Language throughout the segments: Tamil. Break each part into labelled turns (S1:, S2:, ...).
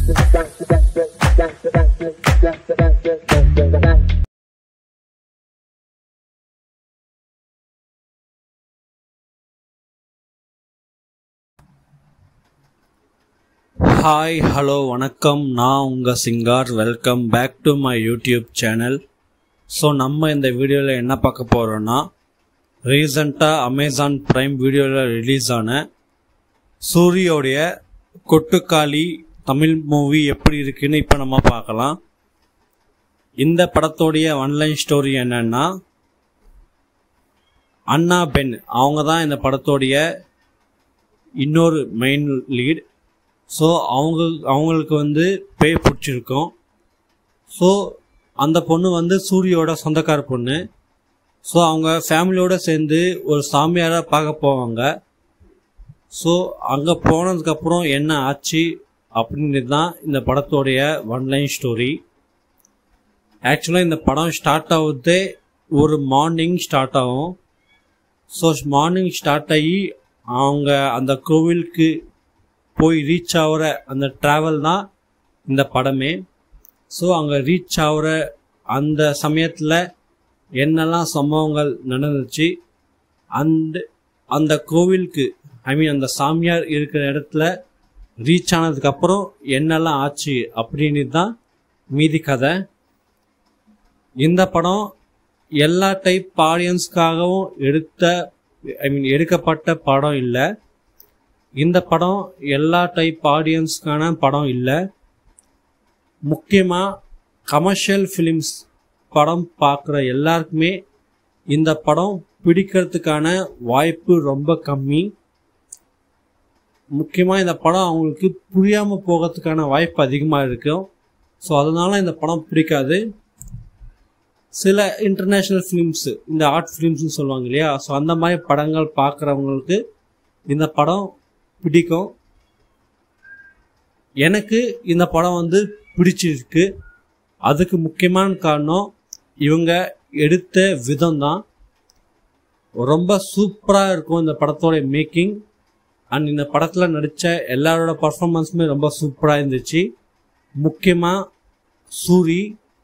S1: ஹாய் ஹலோ வணக்கம் நான் உங்கள் சிங்கார் welcome back to my YouTube channel so நம்ம இந்த வீடியோவில் என்ன பார்க்க போகிறோன்னா ரீசண்டாக அமேசான் ப்ரைம் வீடியோவில் ரிலீஸ் ஆன சூரியோடைய கொட்டுக்காளி தமிழ் மூவி எப்படி இருக்குன்னு இப்போ நம்ம பார்க்கலாம் இந்த படத்தோடைய ஒன்லைன் ஸ்டோரி என்னன்னா அண்ணா பென் அவங்க தான் இந்த படத்தோடைய இன்னொரு மெயின் லீட் ஸோ அவங்க அவங்களுக்கு வந்து பேய் பிடிச்சிருக்கும் ஸோ அந்த பொண்ணு வந்து சூரியோட சொந்தக்கார பொண்ணு ஸோ அவங்க ஃபேமிலியோட சேர்ந்து ஒரு சாமியாராக பார்க்க போவாங்க ஸோ அங்கே போனதுக்கப்புறம் என்ன ஆச்சு அப்படின்றது தான் இந்த படத்தோடைய ஒன்லைன் ஸ்டோரி ஆக்சுவலாக இந்த படம் ஸ்டார்ட் ஆகுதே ஒரு மார்னிங் ஸ்டார்ட் ஆகும் ஸோ மார்னிங் ஸ்டார்ட் ஆகி அவங்க அந்த கோவிலுக்கு போய் ரீச் ஆகிற அந்த ட்ராவல் தான் இந்த படமே ஸோ அங்கே ரீச் ஆகிற அந்த சமயத்தில் என்னெல்லாம் சம்பவங்கள் நடந்துச்சு அந்த அந்த கோவிலுக்கு ஐ மீன் அந்த சாமியார் இருக்கிற இடத்துல ரீச் ஆனதுக்கப்புறம் என்னெல்லாம் ஆச்சு அப்படின்னு தான் மீதி கதை இந்த படம் எல்லா டைப் ஆடியன்ஸ்க்காகவும் எடுத்த ஐ மீன் எடுக்கப்பட்ட படம் இல்லை இந்த படம் எல்லா டைப் ஆடியன்ஸ்க்கான படம் இல்லை முக்கியமாக கமர்ஷியல் ஃபிலிம்ஸ் படம் பார்க்குற எல்லாருக்குமே இந்த படம் பிடிக்கிறதுக்கான வாய்ப்பு ரொம்ப கம்மி முக்கியமாக இந்த படம் அவங்களுக்கு புரியாமல் போகிறதுக்கான வாய்ப்பு அதிகமாக இருக்கும் ஸோ அதனால் இந்த படம் பிடிக்காது சில இன்டர்நேஷ்னல் ஃபிலிம்ஸு இந்த ஆர்ட் ஃபிலிம்ஸ்னு சொல்லுவாங்க இல்லையா ஸோ அந்த மாதிரி படங்கள் பார்க்குறவங்களுக்கு இந்த படம் பிடிக்கும் எனக்கு இந்த படம் வந்து பிடிச்சிருக்கு அதுக்கு முக்கியமான காரணம் இவங்க எடுத்த விதம் தான் ரொம்ப சூப்பராக இருக்கும் இந்த படத்தோட மேக்கிங் அண்ட் இந்த படத்தில் நடித்த எல்லாரோட பர்ஃபார்மன்ஸுமே ரொம்ப சூப்பராக இருந்துச்சு முக்கியமாக சூரி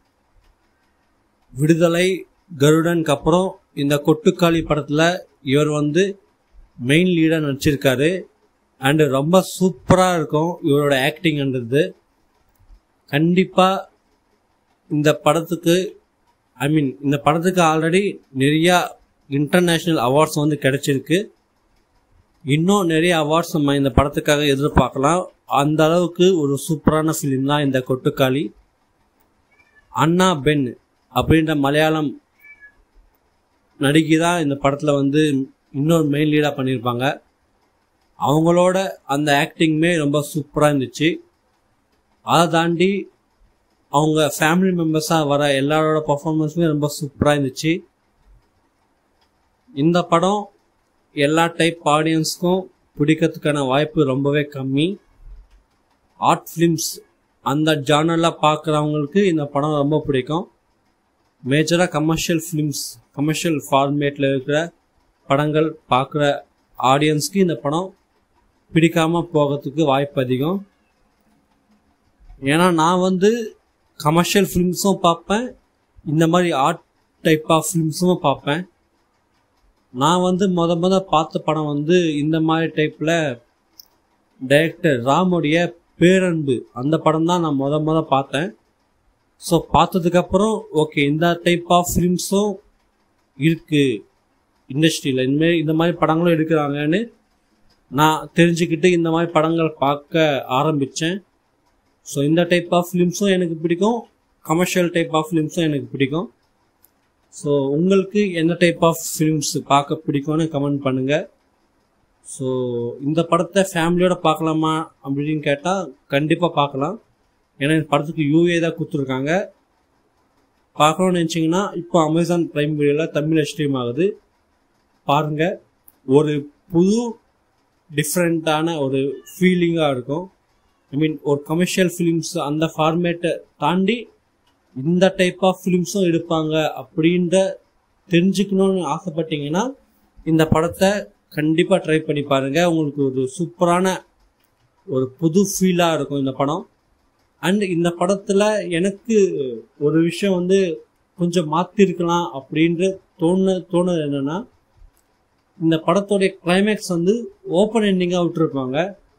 S1: விடுதலை கருடனுக்கு அப்புறம் இந்த கொட்டுக்காளி படத்தில் இவர் வந்து மெயின் லீடாக நடிச்சிருக்காரு அண்டு ரொம்ப சூப்பராக இருக்கும் இவரோட ஆக்டிங்ன்றது கண்டிப்பாக இந்த படத்துக்கு ஐ மீன் இந்த படத்துக்கு ஆல்ரெடி நிறையா இன்டர்நேஷ்னல் அவார்ட்ஸ் வந்து கிடைச்சிருக்கு இன்னும் நிறைய அவார்ட்ஸ் நம்ம இந்த படத்துக்காக எதிர்பார்க்கலாம் அந்த அளவுக்கு ஒரு சூப்பரான ஃபிலிம் தான் இந்த கொட்டுக்காளி அண்ணா பென் அப்படின்ற மலையாளம் நடிகை தான் இந்த படத்தில் வந்து இன்னொரு மெயின் லீடாக பண்ணியிருப்பாங்க அவங்களோட அந்த ஆக்டிங்குமே ரொம்ப சூப்பராக இருந்துச்சு அதை தாண்டி அவங்க ஃபேமிலி மெம்பர்ஸாக வர எல்லாரோட பர்ஃபார்மன்ஸுமே ரொம்ப சூப்பராக இருந்துச்சு இந்த படம் எல்லா டைப் ஆடியன்ஸ்க்கும் பிடிக்கிறதுக்கான வாய்ப்பு ரொம்பவே கம்மி ஆர்ட் ஃபிலிம்ஸ் அந்த ஜானரில் பார்க்குறவங்களுக்கு இந்த படம் ரொம்ப பிடிக்கும் மேஜராக கமர்ஷியல் ஃபிலிம்ஸ் கமர்ஷியல் ஃபார்மேட்டில் இருக்கிற படங்கள் பார்க்குற ஆடியன்ஸ்க்கு இந்த படம் பிடிக்காமல் போகிறதுக்கு வாய்ப்பு அதிகம் ஏன்னா நான் வந்து கமர்ஷியல் ஃபிலிம்ஸும் பார்ப்பேன் இந்த மாதிரி ஆர்ட் டைப் ஆஃப் ஃபிலிம்ஸும் பார்ப்பேன் நான் வந்து மொத மொத பார்த்த படம் வந்து இந்த மாதிரி டைப்பில் டைரக்டர் ராமுடைய பேரன்பு அந்த படம் தான் நான் மொத மொத பார்த்தேன் ஸோ பார்த்ததுக்கப்புறம் ஓகே இந்த டைப் ஆஃப் ஃபிலிம்ஸும் இருக்குது இண்டஸ்ட்ரியில் இனிமேல் இந்த மாதிரி படங்களும் எடுக்கிறாங்கன்னு நான் தெரிஞ்சுக்கிட்டு இந்த மாதிரி படங்கள் பார்க்க ஆரம்பித்தேன் ஸோ இந்த டைப் ஆஃப் ஃபிலிம்ஸும் எனக்கு பிடிக்கும் கமர்ஷியல் டைப் ஆஃப் ஃபிலிம்ஸும் எனக்கு பிடிக்கும் ஸோ உங்களுக்கு என்ன டைப் ஆஃப் ஃபிலிம்ஸ் பார்க்க பிடிக்கும்னு கமெண்ட் பண்ணுங்கள் ஸோ இந்த படத்தை ஃபேமிலியோட பார்க்கலாமா அப்படின்னு கேட்டால் கண்டிப்பாக பார்க்கலாம் ஏன்னா இந்த படத்துக்கு யூஏ தான் கொடுத்துருக்காங்க பார்க்கணும்னு நினச்சிங்கன்னா இப்போ அமேசான் ப்ரைம் வீடியோவில் தமிழ் ஸ்ட்ரீம் ஆகுது பாருங்கள் ஒரு புது டிஃப்ரெண்ட்டான ஒரு ஃபீலிங்காக இருக்கும் ஐ மீன் ஒரு கமர்ஷியல் ஃபிலிம்ஸ் அந்த ஃபார்மேட்டை தாண்டி இந்த டைப் ஆஃப் ஃபிலிம்ஸும் எடுப்பாங்க அப்படின்ற தெரிஞ்சுக்கணும்னு ஆசைப்பட்டீங்கன்னா இந்த படத்தை கண்டிப்பாக ட்ரை பண்ணி பாருங்கள் உங்களுக்கு ஒரு சூப்பரான ஒரு புது ஃபீலாக இருக்கும் இந்த படம் அண்ட் இந்த படத்தில் எனக்கு ஒரு விஷயம் வந்து கொஞ்சம் மாற்றிருக்கலாம் அப்படின்ற தோணு தோணுது என்னென்னா இந்த படத்தோடைய கிளைமேக்ஸ் வந்து ஓப்பன் எண்டிங்காக விட்டுருப்பாங்க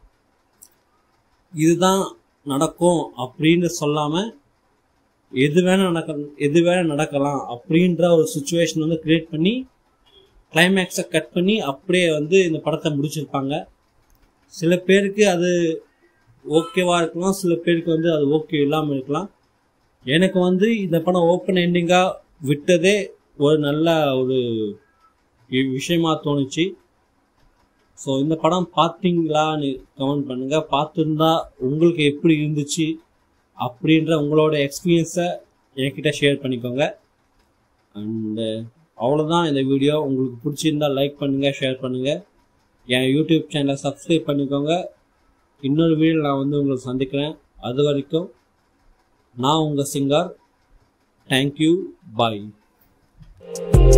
S1: இதுதான் நடக்கும் அப்படின்னு சொல்லாமல் எது வேணால் நடக்க எது வேணால் நடக்கலாம் அப்படின்ற ஒரு சுச்சுவேஷன் வந்து கிரியேட் பண்ணி கிளைமேக்ஸை கட் பண்ணி அப்படியே வந்து இந்த படத்தை முடிச்சிருப்பாங்க சில பேருக்கு அது ஓகேவா இருக்கலாம் சில பேருக்கு வந்து அது ஓகே இல்லாமல் இருக்கலாம் எனக்கு வந்து இந்த படம் ஓப்பன் எண்டிங்காக விட்டதே ஒரு நல்ல ஒரு விஷயமா தோணுச்சு ஸோ இந்த படம் பார்த்தீங்களான்னு கமெண்ட் பண்ணுங்கள் பார்த்துருந்தா உங்களுக்கு எப்படி இருந்துச்சு அப்படின்ற உங்களோட எக்ஸ்பீரியன்ஸை என்கிட்ட ஷேர் பண்ணிக்கோங்க அண்டு அவ்வளோதான் இந்த வீடியோ உங்களுக்கு பிடிச்சிருந்தா லைக் பண்ணுங்கள் ஷேர் பண்ணுங்கள் என் யூடியூப் சேனலை சப்ஸ்கிரைப் பண்ணிக்கோங்க இன்னொரு வீடியோ நான் வந்து உங்களை சந்திக்கிறேன் அது வரைக்கும் நான் உங்கள் சிங்கர் தேங்க்யூ பாய்